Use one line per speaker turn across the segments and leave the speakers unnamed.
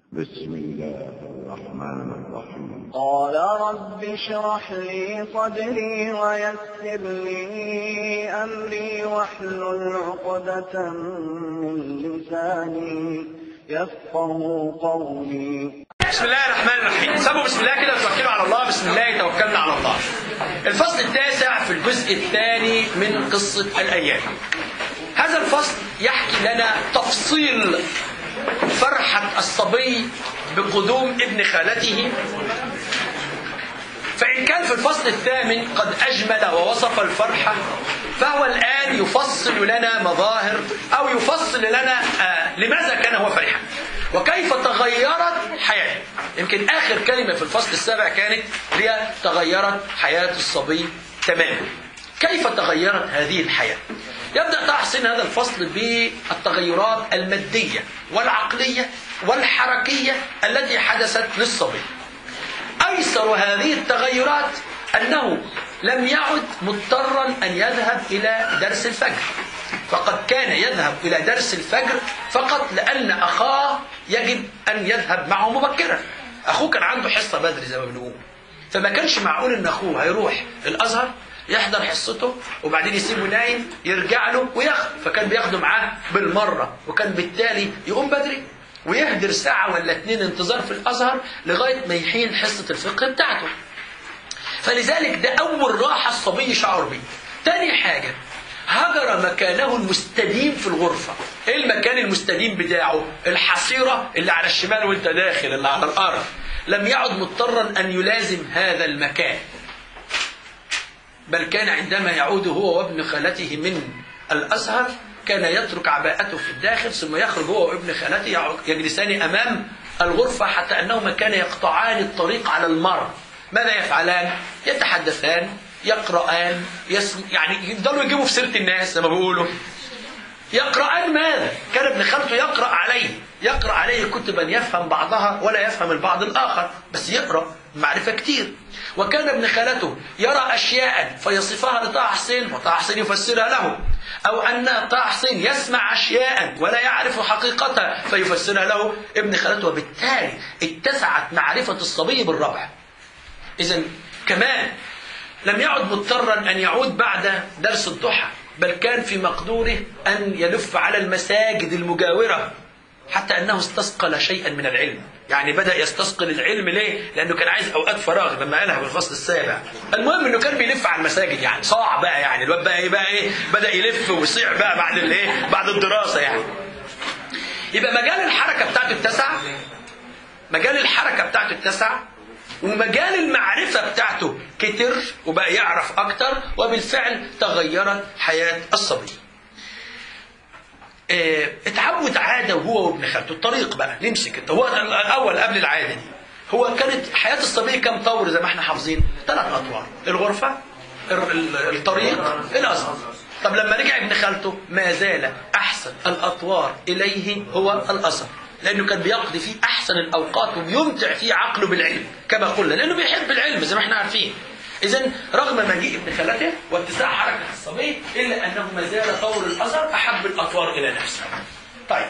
بسم الله الرحمن الرحيم
قال رب اشرح لي صدري ويسر لي أمري واحلل عقدة من لساني يفقه قولي
بسم الله الرحمن الرحيم سموا بسم الله كده وتوكلوا على الله بسم الله توكلنا على الله الفصل التاسع في الجزء الثاني من قصة الأيام هذا الفصل يحكي لنا تفصيل فرحة الصبي بقدوم ابن خالته فإن كان في الفصل الثامن قد أجمل ووصف الفرحة فهو الآن يفصل لنا مظاهر أو يفصل لنا آه لماذا كان هو فرحا وكيف تغيرت حياته يمكن آخر كلمة في الفصل السابع كانت هي تغيرت حياة الصبي تماما كيف تغيرت هذه الحياة يبدأ تحسين هذا الفصل بالتغيرات المادية والعقلية والحركية التي حدثت للصبي أيسر هذه التغيرات أنه لم يعد مضطرا أن يذهب إلى درس الفجر فقد كان يذهب إلى درس الفجر فقط لأن أخاه يجب أن يذهب معه مبكرا أخوه كان عنده حصة بدري زي ما بنقول فما كانش معقول أن أخوه هيروح الأزهر يحضر حصته وبعدين يسيبه نايم يرجع له وياخد فكان بياخده معاه بالمرة وكان بالتالي يقوم بدري ويهدر ساعة ولا اتنين انتظار في الأزهر لغاية ما يحين حصة الفقه بتاعته فلذلك ده أول راحة الصبي شعر بيه تاني حاجة هجر مكانه المستديم في الغرفة ايه المكان المستديم بتاعه الحصيرة اللي على الشمال وانت داخل اللي على الأرض لم يعد مضطرا أن يلازم هذا المكان بل كان عندما يعود هو وابن خالته من الأزهر كان يترك عباءته في الداخل ثم يخرج هو وابن خالته يجلسان أمام الغرفة حتى أنهما كان يقطعان الطريق على المر ماذا يفعلان؟ يتحدثان يقرآن يسم... يعني يفضلوا يجيبوا في سيرة الناس زي ما بيقولوا يقرأان ماذا؟ كان ابن خالته يقرأ عليه يقرأ عليه كتبا يفهم بعضها ولا يفهم البعض الآخر بس يقرأ معرفة كتير وكان ابن خالته يرى أشياء فيصفها لطه حسين وطه حسين يفسرها له أو أن طه حسين يسمع أشياء ولا يعرف حقيقتها فيفسرها له ابن خالته وبالتالي اتسعت معرفة الصبي بالربع إذا كمان لم يعد مضطرا أن يعود بعد درس الضحى بل كان في مقدوره أن يلف على المساجد المجاورة حتى أنه استثقل شيئا من العلم يعني بدأ يستثقل العلم ليه؟ لأنه كان عايز أوقات فراغ لما قالها في الفصل السابع المهم أنه كان بيلف على المساجد يعني صاع بقى يعني الواد بقى إيه بقى إيه بدأ يلف ويصيع بقى بعد الإيه بعد الدراسة يعني يبقى مجال الحركة بتاعته اتسع مجال الحركة بتاعته اتسع ومجال المعرفة بتاعته كتر وبقى يعرف أكتر وبالفعل تغيرت حياة الصبي اه اتعود عادة وهو وابن خالته الطريق بقى نمسك انت هو الأول قبل العادة دي هو كانت حياة الصبي كم طور زي ما احنا حافظين ثلاث أطوار الغرفة الطريق الأزهر طب لما رجع ابن خالته ما زال أحسن الأطوار إليه هو الأزهر لأنه كان بيقضي فيه أحسن الأوقات وبيمتع فيه عقله بالعلم كما قلنا لأنه بيحب العلم زي ما احنا عارفين إذا رغم مجيء ابن خالته واتساع حركة الصبي إلا أنه ما زال طور الأزهر أحب الأطوار إلى نفسه طيب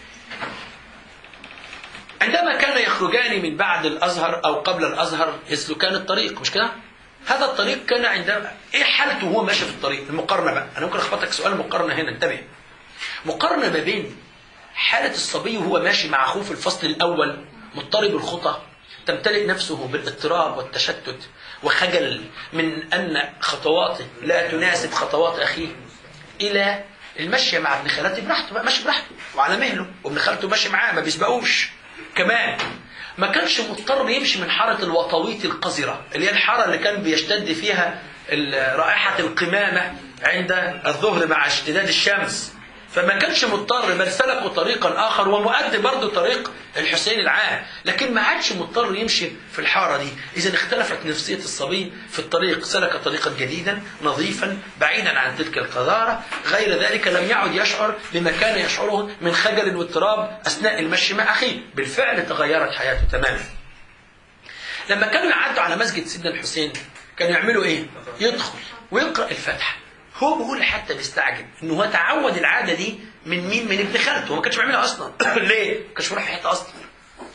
عندما كان يخرجان من بعد الأزهر أو قبل الأزهر يسلكان الطريق مش كده؟ هذا الطريق كان عندما ايه حالته وهو ماشي في الطريق المقارنه بقى انا ممكن اخبطك سؤال مقارنه هنا انتبه مقارنه ما بين حالة الصبي وهو ماشي مع أخوه في الفصل الأول مضطرب الخطى تمتلئ نفسه بالاضطراب والتشتت وخجل من أن خطواته لا تناسب خطوات أخيه إلى المشي مع ابن خالته براحته بقى ماشي براحته وعلى مهله وابن خالته ماشي معاه ما بيسبقوش كمان ما كانش مضطر يمشي من حارة الوطويط القذرة اللي هي الحارة اللي كان بيشتد فيها رائحة القمامة عند الظهر مع اشتداد الشمس فما كانش مضطر بل سلكوا طريقا اخر ومؤدي برضه طريق الحسين العام لكن ما عادش مضطر يمشي في الحاره دي اذا اختلفت نفسيه الصبي في الطريق سلك طريقا جديدا نظيفا بعيدا عن تلك القذاره غير ذلك لم يعد يشعر بما كان يشعره من خجل واضطراب اثناء المشي مع اخيه بالفعل تغيرت حياته تماما لما كانوا يعدوا على مسجد سيدنا الحسين كانوا يعملوا ايه يدخل ويقرا الفاتحه هو بيقول حتى بيستعجب انه هو تعود العاده دي من مين؟ من ابن خالته هو ما كانش بيعملها اصلا ليه؟ ما كانش بيروح في حته اصلا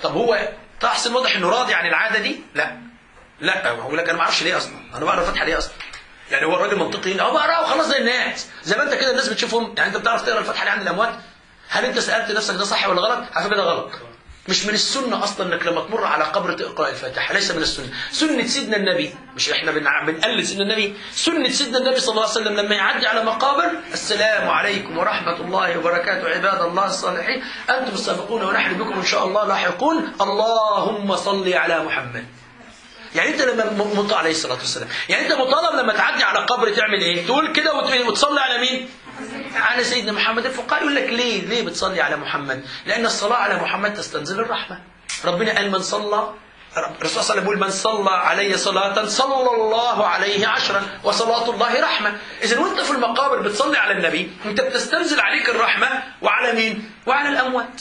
طب هو طه حسين واضح انه راضي عن العاده دي لا لا هو لك انا ما اعرفش ليه اصلا انا بقرا الفاتحه ليه اصلا يعني هو الراجل منطقي هو بقرا وخلاص زي الناس زي ما انت كده الناس بتشوفهم يعني انت بتعرف تقرا الفاتحه ليه عند الاموات هل انت سالت نفسك ده صح ولا غلط على فكره ده غلط مش من السنة أصلا إنك لما تمر على قبر تقرأ الفاتحة ليس من السنة سنة سيدنا النبي مش إحنا بنع- بنقلد سيدنا النبي سنة سيدنا النبي صلى الله عليه وسلم لما يعدي على مقابر السلام عليكم ورحمة الله وبركاته عباد الله الصالحين أنتم السابقون ونحن بكم إن شاء الله لاحقون اللهم صل على محمد يعني انت لما م- مط عليه الصلاه والسلام يعني انت مطالب لما تعدي على قبر تعمل ايه تقول كده وت- وتصلي على مين على سيدنا محمد الفقهاء يقول لك ليه ليه بتصلي على محمد لان الصلاه على محمد تستنزل الرحمه ربنا قال من صلى الرسول صلى الله عليه وسلم يقول من صلى علي صلاة صلى الله عليه عشرا وصلاة الله رحمة إذا وأنت في المقابر بتصلي على النبي أنت بتستنزل عليك الرحمة وعلى مين؟ وعلى الأموات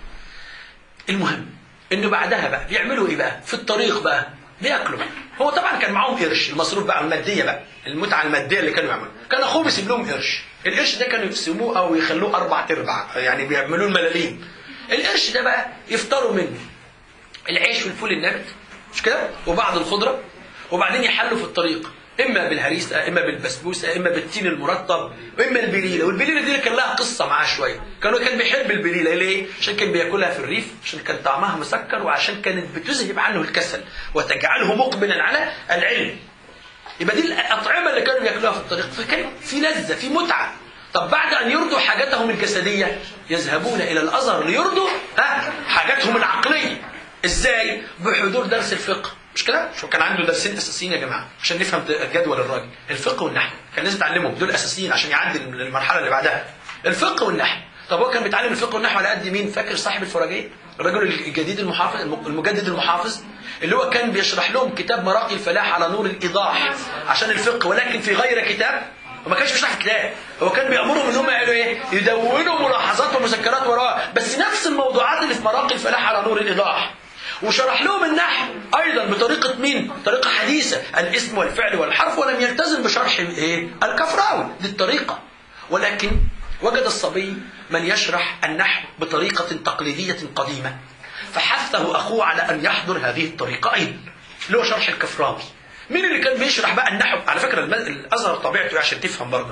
المهم انه بعدها بقى بيعملوا ايه بقى في الطريق بقى بياكلوا بقى هو طبعا كان معاهم قرش المصروف بقى الماديه بقى المتعه الماديه اللي كانوا يعملوا كان اخوه بيسيب لهم قرش القرش ده كانوا يقسموه او يخلوه اربع ارباع يعني بيعملوه الملاليم القرش ده بقى يفطروا منه العيش والفول النابت مش كده وبعض الخضره وبعدين يحلوا في الطريق اما بالهريسه اما بالبسبوسه اما بالتين المرطب واما البليله والبليله دي كان لها قصه معاه شويه كانوا كان بيحب البليله ليه عشان كان بياكلها في الريف عشان كان طعمها مسكر وعشان كانت بتذهب عنه الكسل وتجعله مقبلا على العلم يبقى دي الأطعمة اللي كانوا بياكلوها في الطريق فكان في لذة في متعة طب بعد أن يرضوا حاجتهم الجسدية يذهبون إلى الأزهر ليرضوا ها حاجاتهم العقلية إزاي؟ بحضور درس الفقه مش كده؟ شو كان عنده درسين أساسيين يا جماعة عشان نفهم جدول الراجل الفقه والنحو كان لازم تعلمهم دول أساسيين عشان يعدي المرحلة اللي بعدها الفقه والنحو طب هو كان بيتعلم الفقه والنحو على قد مين؟ فاكر صاحب الفرجية؟ الرجل الجديد المحافظ المجدد المحافظ اللي هو كان بيشرح لهم كتاب مراقي الفلاح على نور الايضاح عشان الفقه ولكن في غير كتاب وما كانش بيشرح كتاب هو كان بيامرهم ان هم يعملوا ايه يدونوا ملاحظات ومذكرات وراه بس نفس الموضوعات اللي في مراقي الفلاح على نور الايضاح وشرح لهم النحو ايضا بطريقه مين طريقه حديثه الاسم والفعل والحرف ولم يلتزم بشرح ايه الكفراوي دي الطريقه ولكن وجد الصبي من يشرح النحو بطريقه تقليديه قديمه فحثه اخوه على ان يحضر هذه الطريقه ايضا اللي هو شرح الكفراوي مين اللي كان بيشرح بقى النحو على فكره الم- الازهر طبيعته عشان تفهم برضه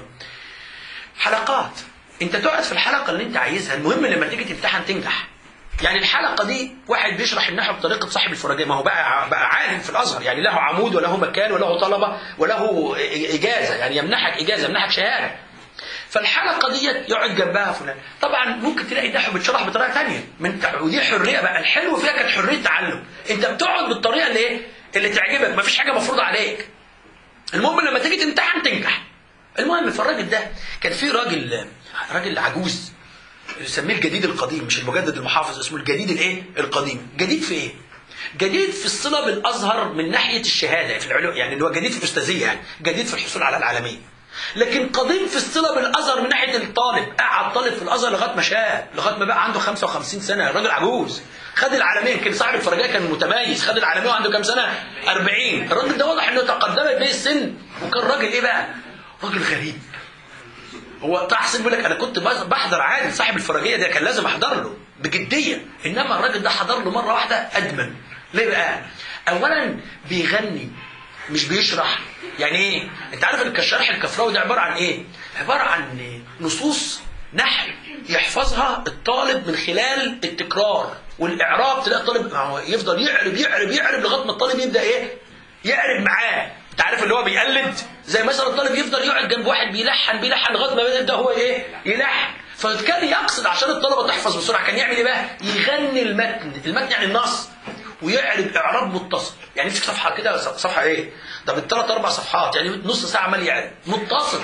حلقات انت تقعد في الحلقه اللي انت عايزها المهم لما تيجي تمتحن تنجح يعني الحلقه دي واحد بيشرح النحو بطريقه صاحب الفرجيه ما هو بقى بقى عالم في الازهر يعني له عمود وله مكان وله طلبه وله اجازه يعني يمنحك اجازه يمنحك شهاده فالحلقه ديت يقعد جنبها فلان طبعا ممكن تلاقي النحو بيتشرح بطريقه ثانيه من ودي حريه بقى الحلو فيها كانت حريه تعلم انت بتقعد بالطريقه اللي ايه اللي تعجبك مفيش حاجه مفروضه عليك المهم لما تيجي تمتحن تنجح المهم فالراجل ده كان في راجل راجل عجوز يسميه الجديد القديم مش المجدد المحافظ اسمه الجديد الايه القديم جديد في ايه جديد في الصله بالازهر من ناحيه الشهاده في العلوم يعني اللي هو جديد في الاستاذيه يعني جديد في الحصول على العالميه لكن قديم في الصله بالازهر من ناحيه الطالب قعد طالب في الازهر لغايه ما شاب لغايه ما بقى عنده 55 سنه الراجل عجوز خد العالميه يمكن صاحب الفرجيه كان متميز خد العالميه وعنده كام سنه 40 الراجل ده واضح انه تقدمت به السن وكان راجل ايه بقى راجل غريب هو طه حسين بيقول لك انا كنت بحضر عادي صاحب الفرجيه ده كان لازم احضر له بجديه انما الراجل ده حضر له مره واحده ادمن ليه بقى اولا بيغني مش بيشرح يعني ايه انت عارف ان الشرح الكفراوي ده عباره عن ايه عباره عن نصوص نحو يحفظها الطالب من خلال التكرار والاعراب تلاقي الطالب يفضل يعرب يعرب يعرب لغايه ما الطالب يبدا ايه يعرب معاه انت عارف اللي هو بيقلد زي مثلا الطالب يفضل يقعد جنب واحد بيلحن بيلحن لغايه ما يبدا هو ايه يلحن فكان يقصد عشان الطلبه تحفظ بسرعه كان يعمل ايه بقى يغني المتن المتن يعني النص ويعرب اعراب متصل يعني يمسك صفحه كده صفحه ايه ده بالثلاث اربع صفحات يعني نص ساعه عمال يعرب متصل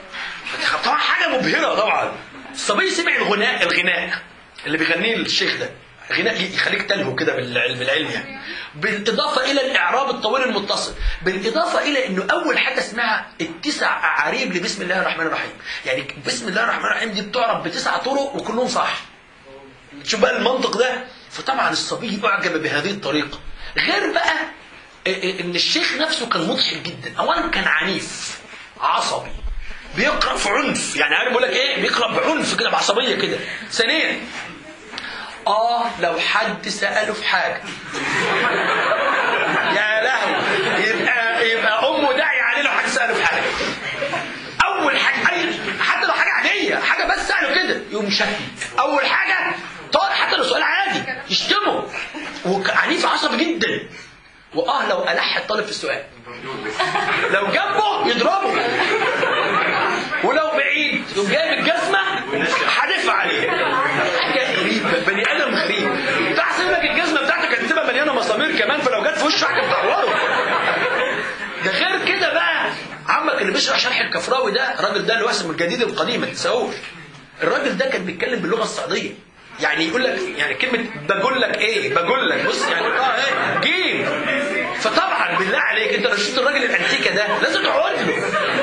طبعا حاجه مبهره طبعا الصبي سمع الغناء الغناء اللي بيغنيه الشيخ ده غناء يخليك تلهو كده بالعلم بالعلم يعني بالاضافه الى الاعراب الطويل المتصل بالاضافه الى انه اول حاجه اسمها التسع اعاريب لبسم الله الرحمن الرحيم يعني بسم الله الرحمن الرحيم دي بتعرب بتسع طرق وكلهم صح شوف بقى المنطق ده فطبعا الصبي اعجب بهذه الطريقه غير بقى ان الشيخ نفسه كان مضحك جدا اولا كان عنيف عصبي بيقرا في عنف يعني عارف بيقول لك ايه بيقرا بعنف كده بعصبيه كده ثانيا اه لو حد ساله في حاجه يا لهوي يبقى يبقى امه داعي عليه لو حد ساله في حاجه اول حاجه اي حتى لو حاجه عاديه حاجه بس ساله كده يقوم شتم اول حاجه طارق حتى لو سؤال عادي يشتمه وعنيف عصبي جدا واه لو الح الطالب في السؤال لو جنبه يضربه ولو بعيد يقوم جايب الجزمه حادفها عليه حاجه غريبه بني ادم غريب تحسب لك الجزمه بتاعتك كانت تبقى مليانه مسامير كمان فلو جت في وشه حاجه بتعوره ده غير كده بقى عمك اللي بيشرح شرح الكفراوي ده الراجل ده اللي هو اسمه الجديد القديم ما تنساهوش الراجل ده كان بيتكلم باللغه الصعيديه يعني يقول لك يعني كلمه بقول لك ايه بقول لك بص يعني اه ايه جيم فطبعا بالله عليك انت لو شفت الراجل الانتيكه ده لازم تقعد له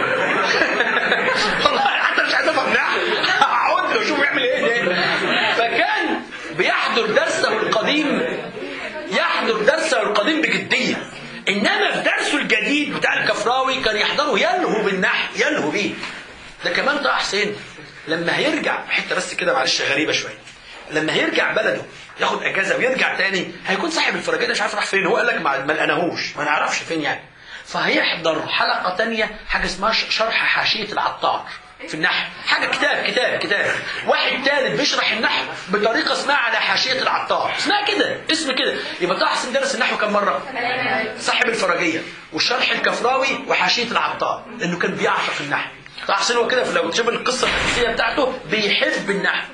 والله حتى مش عايز افهم نحو اقعد له شوف يعمل ايه ده فكان بيحضر درسه القديم يحضر درسه القديم بجديه انما في درسه الجديد بتاع الكفراوي كان يحضره يلهو بالنحو يلهو بيه ده كمان طه حسين لما هيرجع حته بس كده معلش غريبه شويه لما هيرجع بلده ياخد اجازه ويرجع تاني هيكون صاحب الفراجيل مش عارف راح فين هو قال لك ما ما لقناهوش ما نعرفش فين يعني فهيحضر حلقه تانية حاجه اسمها شرح حاشيه العطار في النحو حاجه كتاب كتاب كتاب واحد ثالث بيشرح النحو بطريقه اسمها على حاشيه العطار اسمها كده اسم كده يبقى طه حسين درس النحو كم مره صاحب الفراجيه والشرح الكفراوي وحاشيه العطار لانه كان بيعشق النحو طه حسين هو كده لو تشوف القصه الاساسيه بتاعته بيحب النحو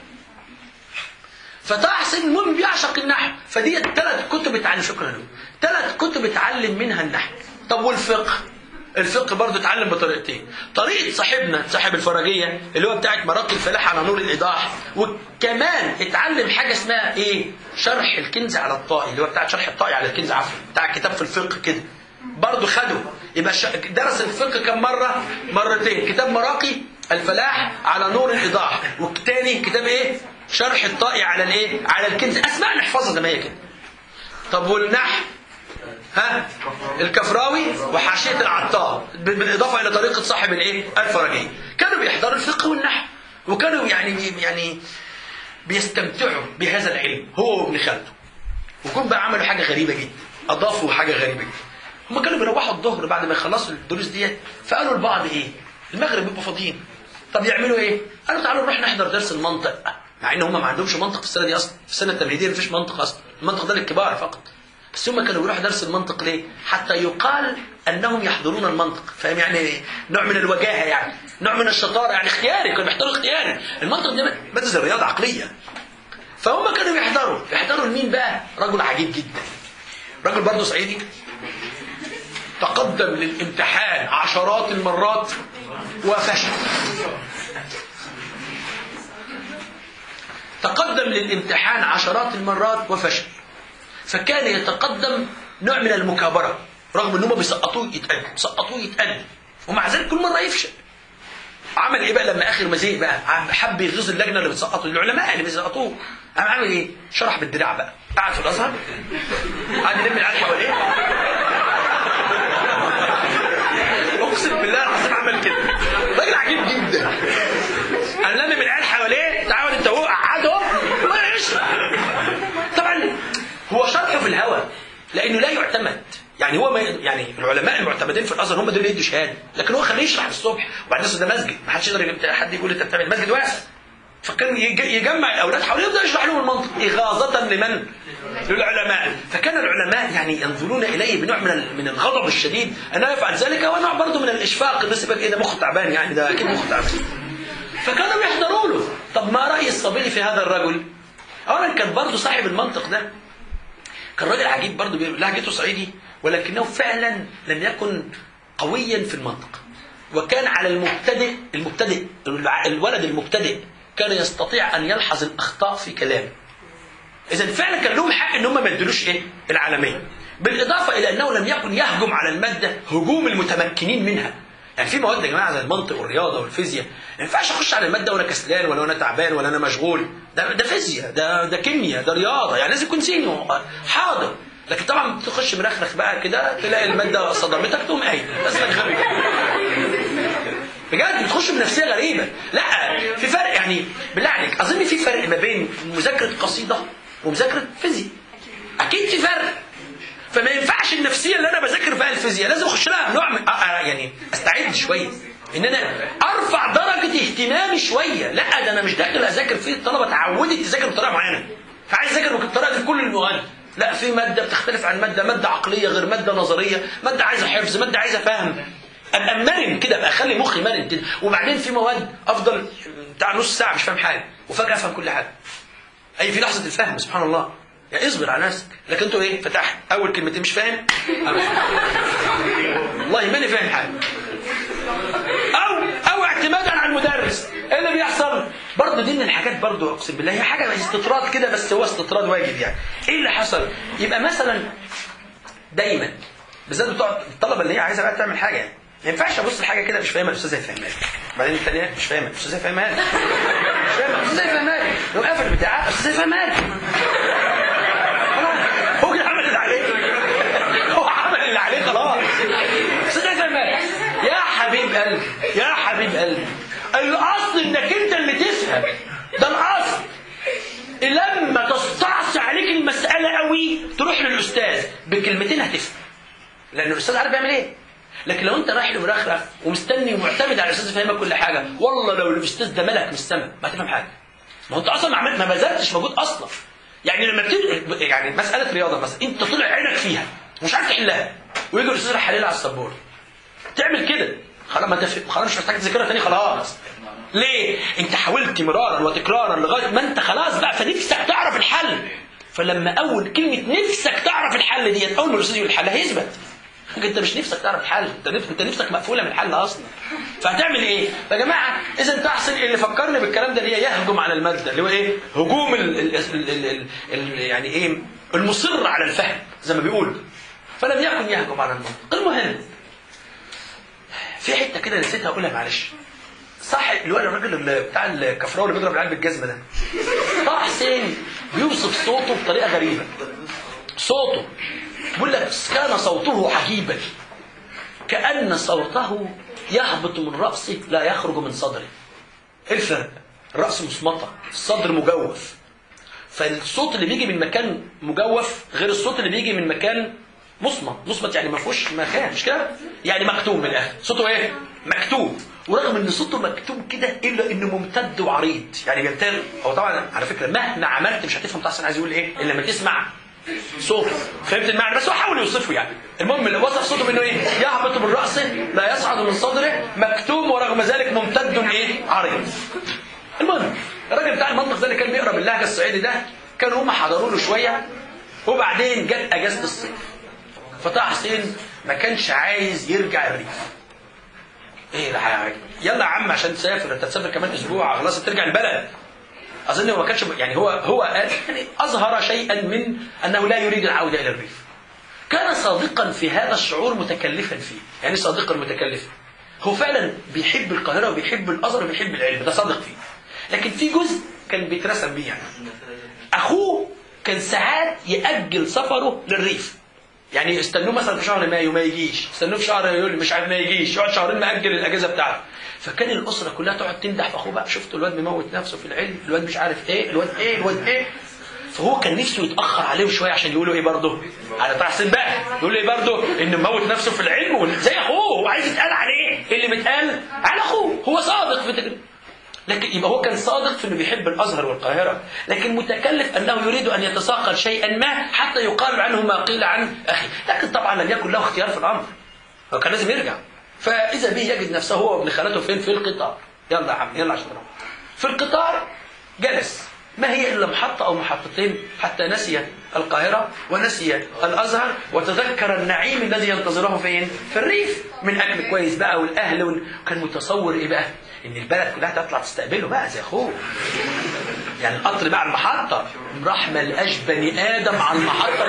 فطه حسين المهم بيعشق النحو فدي ثلاث كتب اتعلم شكرا له ثلاث كتب اتعلم منها النحو طب والفقه الفقه برضه اتعلم بطريقتين طريقه صاحبنا صاحب الفراجيه اللي هو بتاعت مراقي الفلاح على نور الايضاح وكمان اتعلم حاجه اسمها ايه شرح الكنز على الطائي اللي هو بتاعت شرح الطائي على الكنز عفوا بتاع كتاب في الفقه كده برضه خده يبقى ش- درس الفقه كم مره مرتين كتاب مراقي الفلاح على نور الايضاح والتاني كتاب ايه شرح الطائي على الايه على الكنز اسماء نحفظها زي ما هي كده طب والنحو ها الكفراوي وحاشيه العطار ب- بالاضافه الى طريقه صاحب الايه الفرجيه كانوا بيحضروا الفقه والنحو وكانوا يعني يعني بيستمتعوا بهذا العلم هو وابن خالته وكون بقى عملوا حاجه غريبه جدا اضافوا حاجه غريبه جدا هم كانوا بيروحوا الظهر بعد ما يخلصوا الدروس ديت فقالوا لبعض ايه المغرب بيبقوا فاضيين طب يعملوا ايه قالوا تعالوا نروح نحضر درس المنطق مع ان هم ما عندهمش منطق في السنه دي اصلا في السنه التمهيديه مفيش منطق اصلا المنطق ده للكبار فقط بس هم كانوا بيروحوا درس المنطق ليه حتى يقال انهم يحضرون المنطق فاهم يعني نوع من الوجاهه يعني نوع من الشطاره يعني اختياري كانوا بيحضروا اختياري المنطق ده ماده زي الرياضه عقليه فهم كانوا بيحضروا بيحضروا لمين بقى رجل عجيب جدا رجل برضه صعيدي تقدم للامتحان عشرات المرات وفشل تقدم للامتحان عشرات المرات وفشل فكان يتقدم نوع من المكابرة رغم ان هم بيسقطوه يتقدم سقطوه يتقدم ومع ذلك كل مرة يفشل عمل ايه بقى لما اخر ما زهق بقى عم- حب يغيظ اللجنه اللي بتسقطه العلماء اللي بيسقطوه قام عامل ايه شرح بالدراع بقى قعد في الازهر قعد يلم العيال حواليه اقسم بالله العظيم عمل كده راجل عجيب جدا قام لم العيال حواليه تعالوا انت هو قعدهم ويشرح طبعا هو شرحه في الهوى لانه لا يعتمد يعني هو ما يعني العلماء المعتمدين في الازهر هم دول اللي يدوا شهاده لكن هو خليه يشرح الصبح وبعدين أصل ده مسجد ما حدش يقدر يبقى- حد يقول انت بتعمل مسجد واسع فكان يج- يجمع الاولاد حواليه يبدا يشرح لهم المنطق اغاظه لمن؟ للعلماء فكان العلماء يعني ينظرون اليه بنوع من ال- من الغضب الشديد انه يفعل ذلك ونوع برضه من الاشفاق الناس يبقى ايه ده مخه تعبان يعني ده اكيد مخه تعبان فكانوا يحضروا له طب ما راي الصبيلي في هذا الرجل؟ اولا كان برضه صاحب المنطق ده كان راجل عجيب برضه بي- لهجته صعيدي ولكنه فعلا لم يكن قويا في المنطق وكان على المبتدئ المبتدئ الع- الولد المبتدئ كان يستطيع ان يلحظ الاخطاء في كلامه اذا فعلا كان لهم حق ان هم ما يدلوش ايه العالميه بالاضافه الى انه لم يكن يهجم على الماده هجوم المتمكنين منها يعني في مواد يا جماعه زي المنطق والرياضه والفيزياء ما ينفعش اخش على الماده وانا كسلان ولا انا تعبان ولا انا مشغول ده ده فيزياء ده ده كيمياء ده رياضه يعني لازم يكون ذهني حاضر لكن طبعا تخش مرخرخ بقى كده تلاقي الماده صدمتك تقوم قايل اسمك غبي بجد بتخش بنفسيه غريبه لا في فرق يعني بالله عليك اظن في فرق ما بين مذاكره قصيده ومذاكره فيزياء اكيد في فرق فما ينفعش النفسيه اللي انا بذاكر فيها الفيزياء لازم اخش لها نوع من آه، آه، يعني استعد شويه ان انا ارفع درجه اهتمامي شويه لا ده انا مش داخل اذاكر فيه الطلبه اتعودت تذاكر بطريقه معينه فعايز اذاكر بالطريقه دي في كل اللغات لا في ماده بتختلف عن ماده ماده عقليه غير ماده نظريه ماده عايزه حفظ ماده عايزه فهم ابقى مرن كده ابقى اخلي مخي مرن كده وبعدين في مواد افضل بتاع نص ساعه مش فاهم حاجه وفجاه افهم كل حاجه اي في لحظه الفهم سبحان الله يعني اصبر على نفسك لكن انتوا ايه فتحت اول كلمتين مش فاهم أبدا. والله ماني فاهم حاجه او او اعتمادا على المدرس ايه اللي بيحصل برضه دي من الحاجات برضه اقسم بالله هي حاجه استطراد كده بس هو استطراد واجب يعني ايه اللي حصل يبقى مثلا دايما بالذات بتوع الطلبه اللي هي عايزه بقى تعمل حاجه يعني ما ينفعش ابص لحاجه كده مش فاهمها الاستاذ هيفهمها لي بعدين الثانيه مش فاهمها الاستاذ هيفهمها لي مش فاهمها الاستاذ هيفهمها لي لو قفل بتاعها الاستاذ هيفهمها لي خلاص هو كده عمل اللي عليه هو عمل اللي عليه خلاص الاستاذ هيفهمها لي يا حبيب قلبي يا حبيب قلبي الاصل انك انت اللي تفهم ده الاصل لما تستعصي عليك المسألة قوي تروح للأستاذ بكلمتين هتفهم لأن الأستاذ عارف يعمل إيه لكن لو أنت رايح له مرخرخ ومستني ومعتمد على الأستاذ يفهمك كل حاجة والله لو الأستاذ ده ملك من السماء ما هتفهم حاجة ما هو أنت أصلا ما عملت ما بذلتش مجهود أصلا يعني لما بتد... يعني مسألة رياضة مثلا أنت طلع عينك فيها مش عارف تحلها ويجي الأستاذ راح حللها على السبورة تعمل كده خلاص ما تف... خلاص مش محتاج تذاكرها تاني خلاص ليه؟ انت حاولت مرارا وتكرارا لغايه ما انت خلاص بقى فنفسك تعرف الحل فلما اول كلمه نفسك تعرف الحل ديت اول ما الاستاذ يقول الحل هيثبت انت مش نفسك تعرف الحل انت نف... انت نفسك مقفوله من الحل اصلا فهتعمل ايه يا جماعه اذا تحصل اللي فكرني بالكلام ده اللي هي يهجم على الماده اللي هو ايه هجوم ال... ال... ال... ال... ال... ال... يعني ايه المصر على الفهم زي ما بيقولوا فلم يكن يهجم على المنطق المهم في حته كده نسيتها اقولها معلش صح الواد الراجل اللي بتاع الكفراوي اللي بيضرب العيال بالجزمه ده طه حسين بيوصف صوته بطريقه غريبه صوته بيقول لك كان صوته عجيبا كأن صوته يهبط من رأسه لا يخرج من صدره ايه الفرق؟ الرأس مصمتة الصدر مجوف فالصوت اللي بيجي من مكان مجوف غير الصوت اللي بيجي من مكان مصمت مصمت يعني ما فيهوش مكان مش كده يعني مكتوم من الاخر صوته ايه مكتوم ورغم ان صوته مكتوم كده الا انه ممتد وعريض يعني بيمتد هو طبعا على فكره مهما عملت مش هتفهم طه حسين عايز يقول ايه الا لما تسمع صوته فهمت المعنى بس هو حاول يوصفه يعني المهم اللي وصف صوته بانه ايه يهبط من راسه لا يصعد من صدره مكتوم ورغم ذلك ممتد ايه عريض المهم الراجل بتاع المنطق ده اللي كان بيقرا باللهجه الصعيدي ده كانوا هم حضروا له شويه وبعدين جت اجازه الصيف فطه حسين ما كانش عايز يرجع الريف ايه ده حاجه يلا يا عم عشان تسافر انت تسافر كمان اسبوع خلاص ترجع البلد اظن هو ما كانش يعني هو هو قال يعني اظهر شيئا من انه لا يريد العوده الى الريف كان صادقا في هذا الشعور متكلفا فيه يعني صادقا متكلفا هو فعلا بيحب القاهره وبيحب الازهر وبيحب العلم ده صادق فيه لكن في جزء كان بيترسم بيه يعني اخوه كان ساعات ياجل سفره للريف يعني يستنوه مثلا في شهر مايو ما يجيش يستنوه في شهر يوليو مش عارف ما يجيش يقعد شهرين مأجل الاجازه بتاعته فكان الاسره كلها تقعد تمدح في اخوه بقى شفتوا الواد مموت نفسه في العلم الواد مش عارف ايه الواد ايه الواد ايه فهو كان نفسه يتاخر عليهم شويه عشان يقولوا ايه برضه على طه حسين بقى يقول ايه برضه ان مموت نفسه في العلم زي اخوه هو عايز يتقال عليه اللي متقال على اخوه هو صادق في تجربه لكن يبقى هو كان صادق في انه بيحب الازهر والقاهره لكن متكلف انه يريد ان يتساقل شيئا ما حتى يقال عنه ما قيل عن اخي لكن طبعا لم يكن له اختيار في الامر هو كان لازم يرجع فاذا به يجد نفسه هو وابن خالته فين في القطار يلا يا عم يلا عشان نروح في القطار جلس ما هي الا محطه او محطتين حتى نسي القاهره ونسي الازهر وتذكر النعيم الذي ينتظره فين؟ في الريف من اكل كويس بقى والاهل وكان متصور ايه بقى؟ ان البلد كلها تطلع تستقبله بقى زي اخوه يعني القطر بقى على المحطه راح ما لقاش بني ادم على المحطه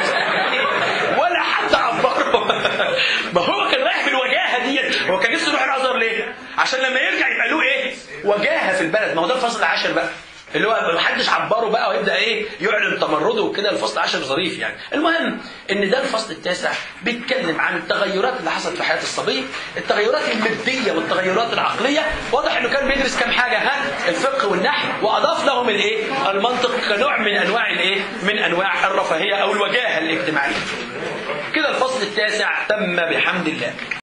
ولا حتى عبره ما هو كان رايح بالوجاهه ديت هو كان نفسه يروح الازهر ليه؟ عشان لما يرجع يبقى له ايه؟ وجاهه في البلد ما هو ده الفصل العاشر بقى اللي هو محدش عبره بقى ويبدا ايه يعلن تمرده وكده الفصل 10 ظريف يعني المهم ان ده الفصل التاسع بيتكلم عن التغيرات اللي حصلت في حياه الصبي التغيرات الماديه والتغيرات العقليه واضح انه كان بيدرس كام حاجه ها الفقه والنحو واضاف لهم الايه المنطق كنوع من انواع الايه من انواع الرفاهيه او الوجاهه الاجتماعيه كده الفصل التاسع تم بحمد الله